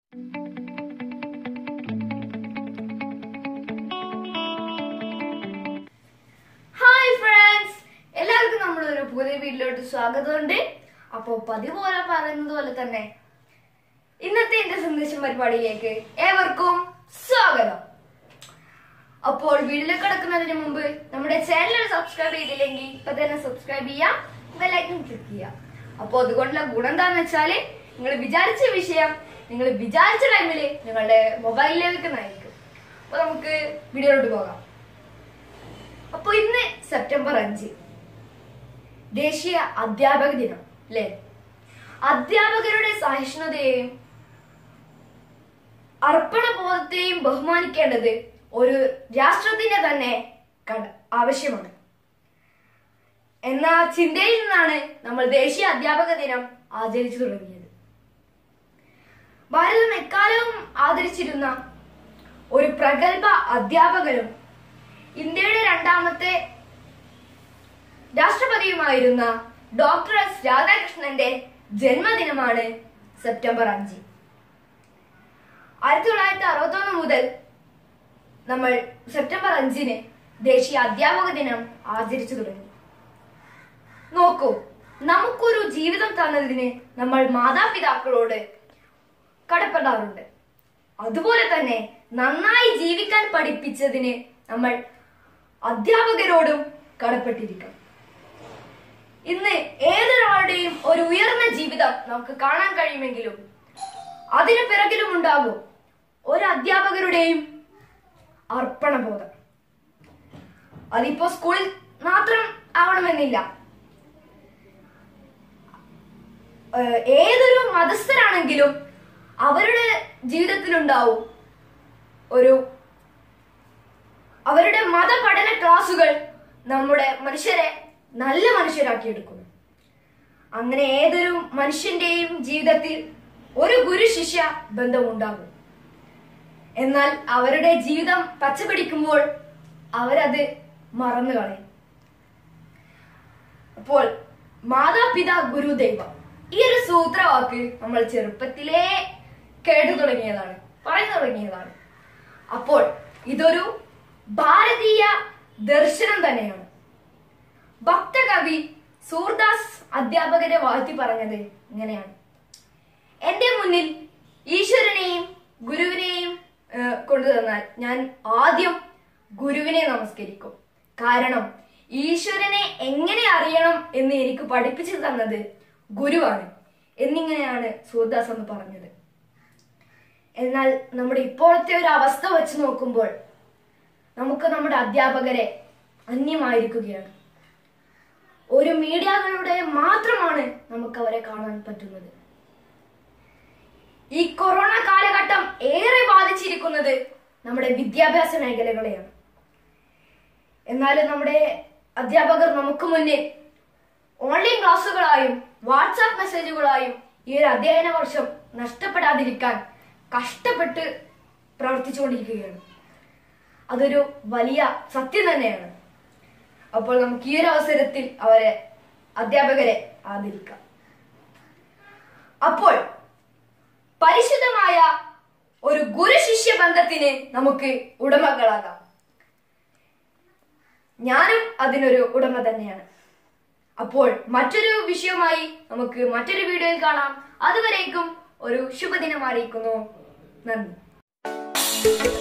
hi friends എല്ലാവർക്കും നമ്മളൊരു പുതിയ വീട്ടിലോട്ട് സ്വാഗതമുണ്ട് അപ്പോൾ പതിവ് പോലെ പറയുന്നത് പോലെ തന്നെ ഇന്നത്തെ എന്റെ സന്ദേശം പരിപാടിയിലേക്ക് ഏവർക്കും സ്വാഗതം അപ്പോൾ വീട്ടിലേക്ക് കിടക്കുന്നതിന് മുമ്പ് നമ്മുടെ ചാനൽ സബ്സ്ക്രൈബ് ചെയ്തില്ലെങ്കിൽ ഇപ്പൊ തന്നെ സബ്സ്ക്രൈബ് ചെയ്യാം ബെല്ലൈക്കൺ ക്ലിക്ക് ചെയ്യാം അപ്പോൾ അതുകൊണ്ടുള്ള ഗുണം എന്താന്ന് വെച്ചാല് നിങ്ങൾ വിചാരിച്ച വിഷയം നിങ്ങൾ വിചാരിച്ച ടൈമിൽ നിങ്ങളുടെ മൊബൈലിലേക്ക് നയിക്കും അപ്പൊ നമുക്ക് വീഡിയോയിലോട്ട് പോകാം അപ്പൊ ഇന്ന് സെപ്റ്റംബർ അഞ്ച് ദേശീയ അധ്യാപക ദിനം അല്ലേ അധ്യാപകരുടെ സഹിഷ്ണുതയെയും അർപ്പണബോധത്തെയും ബഹുമാനിക്കേണ്ടത് ഒരു രാഷ്ട്രത്തിന്റെ തന്നെ കട- ആവശ്യമാണ് എന്ന ചിന്തയിൽ നിന്നാണ് നമ്മൾ ദേശീയ അധ്യാപക ദിനം ആചരിച്ചു തുടങ്ങിയത് ഭാരതം എക്കാലവും ആദരിച്ചിരുന്ന ഒരു പ്രഗത്ഭ അധ്യാപകനും ഇന്ത്യയുടെ രണ്ടാമത്തെ രാഷ്ട്രപതിയുമായിരുന്ന ഡോക്ടർ എസ് രാധാകൃഷ്ണന്റെ ജന്മദിനമാണ് സെപ്റ്റംബർ അഞ്ച് ആയിരത്തി തൊള്ളായിരത്തി അറുപത്തൊന്ന് മുതൽ നമ്മൾ സെപ്റ്റംബർ അഞ്ചിന് ദേശീയ അധ്യാപക ദിനം ആചരിച്ചു തുടങ്ങി നോക്കൂ നമുക്കൊരു ജീവിതം തന്നതിന് നമ്മൾ മാതാപിതാക്കളോട് കടപ്പെടാറുണ്ട് അതുപോലെ തന്നെ നന്നായി ജീവിക്കാൻ പഠിപ്പിച്ചതിന് നമ്മൾ അധ്യാപകരോടും കടപ്പെട്ടിരിക്കണം ഇന്ന് ഏതൊരാളുടെയും ഒരു ഉയർന്ന ജീവിതം നമുക്ക് കാണാൻ കഴിയുമെങ്കിലും അതിനു പിറകിലും ഉണ്ടാകും ഒരു അധ്യാപകരുടെയും അർപ്പണബോധം അതിപ്പോ സ്കൂളിൽ മാത്രം ആവണമെന്നില്ല ഏഹ് ഏതൊരു മതസ്ഥരാണെങ്കിലും അവരുടെ ജീവിതത്തിലുണ്ടാവും ഒരു അവരുടെ മതപഠന ക്ലാസുകൾ നമ്മുടെ മനുഷ്യരെ നല്ല മനുഷ്യരാക്കിയെടുക്കുന്നു അങ്ങനെ ഏതൊരു മനുഷ്യന്റെയും ജീവിതത്തിൽ ഒരു ഗുരു ശിഷ്യ ബന്ധം ഉണ്ടാകും എന്നാൽ അവരുടെ ജീവിതം പച്ചപിടിക്കുമ്പോൾ അവരത് മറന്നു കളയും അപ്പോൾ മാതാപിതാ ഗുരു ദൈവം ഈ ഒരു സൂത്രവാക്ക് നമ്മൾ ചെറുപ്പത്തിലേ കേട്ടു തുടങ്ങിയതാണ് പറഞ്ഞു തുടങ്ങിയതാണ് അപ്പോൾ ഇതൊരു ഭാരതീയ ദർശനം തന്നെയാണ് ഭക്തകവി സൂർദാസ് അധ്യാപകരെ വാഴ്ത്തി പറഞ്ഞത് ഇങ്ങനെയാണ് എന്റെ മുന്നിൽ ഈശ്വരനെയും ഗുരുവിനെയും ഏഹ്, കൊണ്ടുതന്നാൽ ഞാൻ ആദ്യം ഗുരുവിനെ നമസ്കരിക്കും കാരണം ഈശ്വരനെ എങ്ങനെ അറിയണം എന്ന് എനിക്ക് പഠിപ്പിച്ചു തന്നത് ഗുരുവാണ് എന്നിങ്ങനെയാണ് സൂർദാസ് എന്ന് പറഞ്ഞത് എന്നാൽ നമ്മുടെ ഇപ്പോഴത്തെ ഒരു അവസ്ഥ വെച്ച് നോക്കുമ്പോൾ നമുക്ക് നമ്മുടെ അധ്യാപകരെ അന്യമായിരിക്കുകയാണ് ഒരു മീഡിയകളുടെ മാത്രമാണ് നമുക്ക് അവരെ കാണാൻ പറ്റുന്നത് ഈ കൊറോണ കാലഘട്ടം ഏറെ ബാധിച്ചിരിക്കുന്നത് നമ്മുടെ വിദ്യാഭ്യാസ മേഖലകളെയാണ് എന്നാൽ നമ്മുടെ അധ്യാപകർ നമുക്ക് മുന്നിൽ ഓൺലൈൻ ക്ലാസ്സുകളായും വാട്സാപ്പ് മെസ്സേജുകളായും ഈ ഒരു അധ്യയന വർഷം നഷ്ടപ്പെടാതിരിക്കാൻ കഷ്ടപ്പെട്ട് പ്രവർത്തിച്ചുകൊണ്ടിരിക്കുകയാണ് അതൊരു വലിയ സത്യം തന്നെയാണ് അപ്പോൾ നമുക്ക് ഈ ഒരു അവസരത്തിൽ അവരെ അധ്യാപകരെ ആദരിക്കാം അപ്പോൾ പരിശുദ്ധമായ ഒരു ഗുരു ശിഷ്യ ബന്ധത്തിന് നമുക്ക് ഉടമകളാകാം ഞാനും അതിനൊരു ഉടമ തന്നെയാണ് അപ്പോൾ മറ്റൊരു വിഷയവുമായി നമുക്ക് മറ്റൊരു വീഡിയോയിൽ കാണാം അതുവരേക്കും ഒരു ശുഭദിനം അറിയിക്കുന്നു നന്ദി